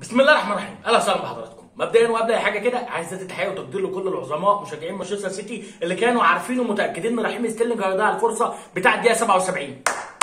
بسم الله الرحمن الرحيم اهلا وسهلا بحضراتكم مبدئيا وقبل اي حاجه كده عايز ادي تحيه وتقدير لكل العظماء مشجعين مانشستر سيتي اللي كانوا عارفين ومتاكدين ان رحيم ستيرلينج هيضيع الفرصه بتاع الدقيقه 77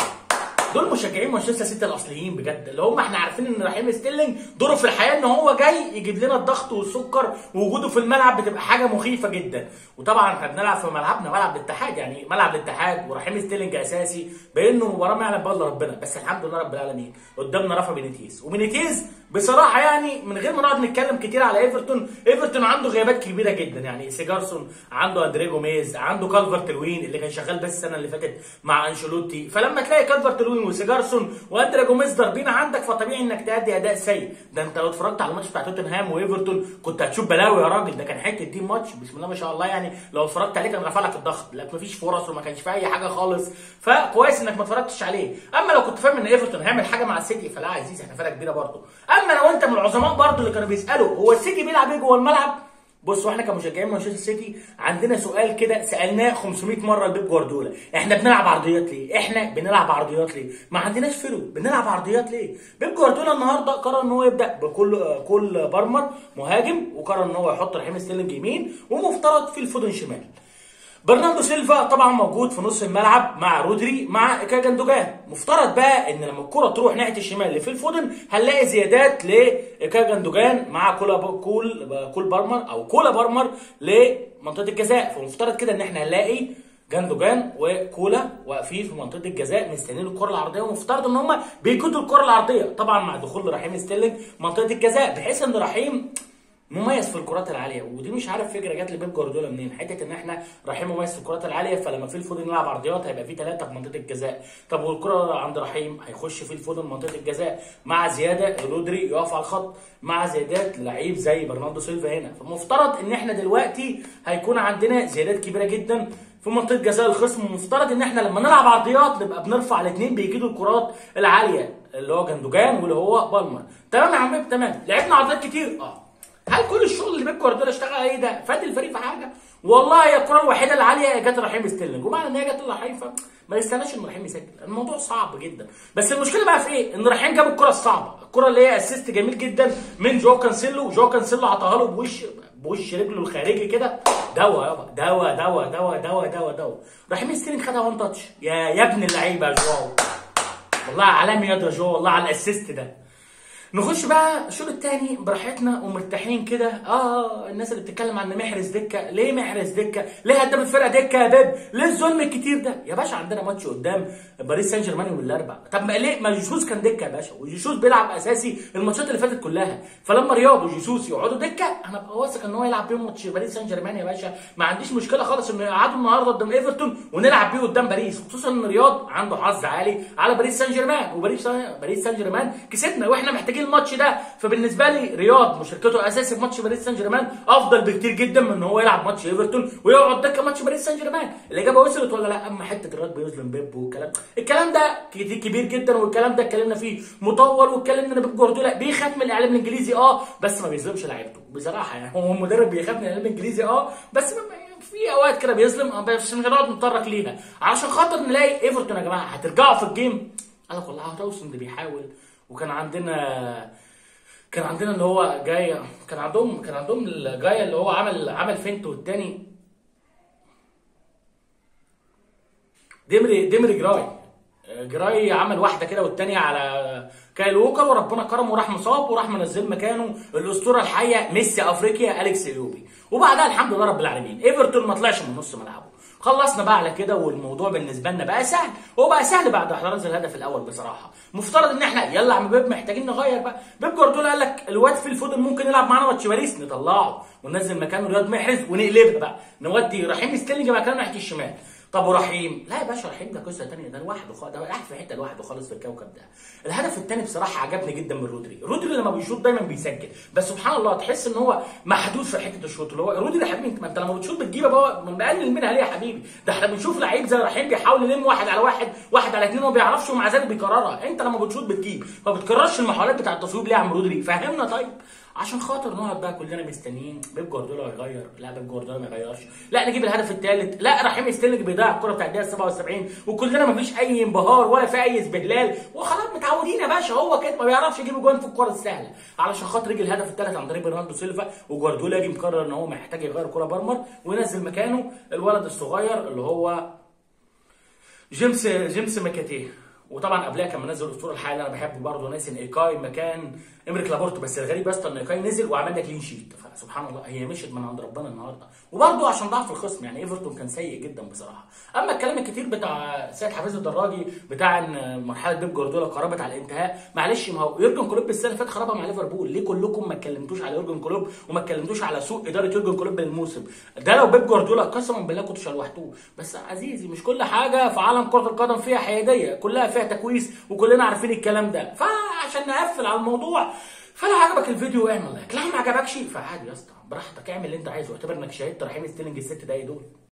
دول مشجعين مانشستر سيتي الاصليين بجد اللي هم احنا عارفين ان رحيم ستيرلينج دوره في الحياه ان هو جاي يجيب لنا الضغط والسكر ووجوده في الملعب بتبقى حاجه مخيفه جدا وطبعا احنا بنلعب في ملعبنا ملعب الاتحاد يعني ملعب الاتحاد ورحيم ستيرلينج اساسي بانه مباراه ما يعلم بها الا ربنا بس الحمد لله رب العالمين قدامنا رافا بينيتيز وبينيتيز بصراحه يعني من غير ما نقعد نتكلم كتير على ايفرتون ايفرتون عنده غيابات كبيره جدا يعني سيجارسون عنده اندري جوميز عنده كالفرت لوين اللي كان شغال بس السنه اللي فاتت مع انشيلوتي فلما تلاقي كالفرت لوين وسيجارسون واندري جوميز ضاربين عندك فطبيعي انك تأدي اداء سيء ده انت لو اتفرجت على الماتش بتاع توتنهام وايفرتون كنت هتشوف بلاوي يا راجل ده كان حته تيم ماتش بسم الله ما شاء الله يعني لو اتفرجت عليه كان رفع لك الضغط لك مفيش فرص وما كانش فيه اي حاجه خالص فكويس انك ما اتفرجتش عليه اما لو كنت فاهم ان ايفرتون هيعمل حاجه مع السيتي فلا يا عزيزي احنا فرقه كبيره برضه اما لو انت من العظماء برضه اللي كانوا بيسالوا هو السيتي بيلعب ايه جوه الملعب بصوا احنا كمشجعين مانشستر سيتي عندنا سؤال كده سالناه 500 مره لبيب جوارديولا احنا بنلعب عرضيات ليه احنا بنلعب عرضيات ليه ما عندناش فرو بنلعب عرضيات ليه بيب جوارديولا النهارده قرر ان هو يبدا بكل كل برمر مهاجم وقرر ان هو يحط رحيم ستيرلينج يمين ومفترض في الفودن شمال برناردو سيلفا طبعا موجود في نص الملعب مع رودري مع كاجندوجان مفترض بقى ان لما الكره تروح ناحيه الشمال اللي في الفودن هنلاقي زيادات لكاجندوجان مع كولا كول كول برمر او كولا برمر لمنطقه الجزاء فمفترض كده ان احنا هنلاقي جاندوجان وكولا واقفين في منطقه الجزاء مستنيين الكره العرضيه ومفترض ان هم بيكدوا الكره العرضيه طبعا مع دخول رحيم ستيرلينج منطقه الجزاء بحيث ان رحيم مميز في الكرات العاليه ودي مش عارف فكره جت لبيب جوارديولا منين حته ان احنا رحيم مميز في الكرات العاليه فلما في الفودن يلعب عرضيات هيبقى في ثلاثه في منطقه الجزاء طب والكره عند رحيم هيخش في الفودن منطقه الجزاء مع زياده رودري يقف على الخط مع زيادات لعيب زي برناردو سيلفا هنا فمفترض ان احنا دلوقتي هيكون عندنا زيادات كبيره جدا في منطقه جزاء الخصم ومفترض ان احنا لما نلعب عرضيات نبقى بنرفع الاثنين بيجيدوا الكرات العاليه اللي هو جندوجان واللي هو بالمر تمام يا عم تمام لعبنا عرضيات كتير اه هل كل الشغل اللي بيب جوارديولا اشتغل عليه ده فاد الفريق في حاجه؟ والله هي الكره الوحيده العاليه جت رحيم ستيرلينج ومعنى ان هي جت لرحيم فما يستناش ان رحيم يسجل الموضوع صعب جدا بس المشكله بقى في ايه؟ ان رحيم جاب الكره الصعبه الكره اللي هي اسيست جميل جدا من جو كانسيلو جو كانسيلو عطاها له بوش بوش رجله الخارجي كده دوا يابا دوا دوا دوا دوا دوا دوا رحيم ستيرلينج خدها وان تاتش يا يا ابن اللعيبه يا جو والله عالمي يا جو والله على الاسيست ده نخش بقى الشوط الثاني براحتنا ومرتاحين كده اه الناس اللي بتتكلم عن محرز دكه ليه محرز دكه ليه هداف الفرقه دكه يا بيب ليه الظلم الكتير ده يا باشا عندنا ماتش قدام باريس سان جيرمان يوم الاربعاء طب ما ليه ما جيسوس كان دكه يا باشا وجيسوس بيلعب اساسي الماتشات اللي فاتت كلها فلما رياض وجيسوس يقعدوا دكه انا ببقى واثق ان هو يلعب بيهم ماتش باريس سان جيرمان يا باشا ما عنديش مشكله خالص انه يقعدوا النهارده قدام ايفرتون ونلعب بيه قدام باريس خصوصا ان رياض عنده حظ عالي على باريس سان جيرمان وباريس باريس سان جيرمان كسبنا واحنا محتاجين الماتش ده فبالنسبه لي رياض مشاركته اساسي في ماتش باريس سان جيرمان افضل بكتير جدا من ان هو يلعب ماتش ايفرتون ويقعد دكه ماتش باريس سان جيرمان الاجابه وصلت ولا لا اما حته الرياض بيظلم بيب والكلام الكلام ده كبير جدا والكلام ده اتكلمنا فيه مطول واتكلمنا ان بيب جوارديولا بيخاف من الاعلام الانجليزي اه بس ما بيظلمش لعيبته بصراحه يعني هو مدرب بيخاف من الاعلام الانجليزي اه بس في اوقات كده بيظلم بس مش هنقعد نتطرق ليها عشان خاطر نلاقي ايفرتون يا جماعه هترجعوا في الجيم قال لك والله هتوصل ده بيحاول وكان عندنا كان عندنا اللي هو جاي كان عندهم كان عندهم الجاي اللي هو عمل عمل فينت والتاني ديمري ديمري جراي جراي عمل واحده كده والتانيه على كايل ووكر وربنا كرمه وراح مصاب وراح منزل مكانه الاسطوره الحيه ميسي افريقيا اليكس ايوبي وبعدها الحمد لله رب العالمين ايفرتون ما طلعش من نص ملعبه خلصنا بقى على كده والموضوع بالنسبه لنا بقى سهل هو بقى سهل بعد احراز الهدف الاول بصراحه مفترض ان احنا يلا يا عم بيب محتاجين نغير بقى بيب جوارديولا قال لك الواد في الفودن ممكن يلعب معانا ماتش باريس نطلعه وننزل مكانه رياض محرز ونقلبها بقى نودي رحيم ستيرلينج مكانه ناحيه الشمال طب ورحيم لا يا باشا رحيم ده قصه ثانيه ده لوحده خالص ده قاعد في حته لوحده خالص في الكوكب ده الهدف الثاني بصراحه عجبني جدا من رودري رودري لما بيشوط دايما بيسجل بس سبحان الله تحس ان هو محدود في حته الشوط اللي هو رودري يا حبيبي ما انت لما بتشوط بتجيب بقى بنقلل منها ليه يا حبيبي ده احنا بنشوف لعيب زي رحيم بيحاول يلم واحد على واحد واحد على اثنين وما بيعرفش ومع ذلك بيكررها انت لما بتشوط بتجيب ما بتكررش المحاولات بتاع التصويب ليه يا عم رودري فهمنا طيب عشان خاطر نقعد بقى كلنا مستنيين بيب جوارديولا يغير لا بيب جوارديولا ما يغيرش لا نجيب الهدف الثالث لا رحيم ستيرلينج بيضيع الكره بتاع الدقيقه 77 وكلنا ما فيش اي انبهار ولا في اي اسبهلال وخلاص متعودين يا باشا هو كده ما بيعرفش يجيب جوان في الكره السهله علشان خاطر يجي الهدف الثالث عن طريق برناردو سيلفا وجوارديولا يجي مقرر ان هو محتاج يغير كره برمر وينزل مكانه الولد الصغير اللي هو جيمس جيمس ماكاتيه وطبعا قبلها كان منزل الاسطوره الحالي اللي انا بحبه برضه ناسن ايكاي مكان امريك لابورت بس الغريب بس ان ايكاي نزل وعمل لك كلين شيت فسبحان الله هي مشيت من عند ربنا النهارده وبرضه عشان ضعف الخصم يعني ايفرتون كان سيء جدا بصراحه اما الكلام الكتير بتاع سيد حفيظ الدراجي بتاع ان مرحله بيب جوارديولا قربت على الانتهاء معلش ما هو يورجن كلوب السنه اللي فاتت خربها مع ليفربول ليه كلكم ما اتكلمتوش على يورجن كلوب وما اتكلمتوش على سوء اداره يورجن كلوب بالموسم ده لو بيب جوارديولا قسما بالله كنتوا شلوحتوه بس عزيزي مش كل حاجه في عالم كره القدم فيها حياديه كلها فيها تكويس وكلنا عارفين الكلام ده فعشان نقفل على الموضوع فلو عجبك الفيديو اعمل لايك لو ما عجبكش فعادي يا اسطى براحتك اعمل اللي انت عايزه اعتبر انك شاهدت رحيم ستيلينج الست دقايق دول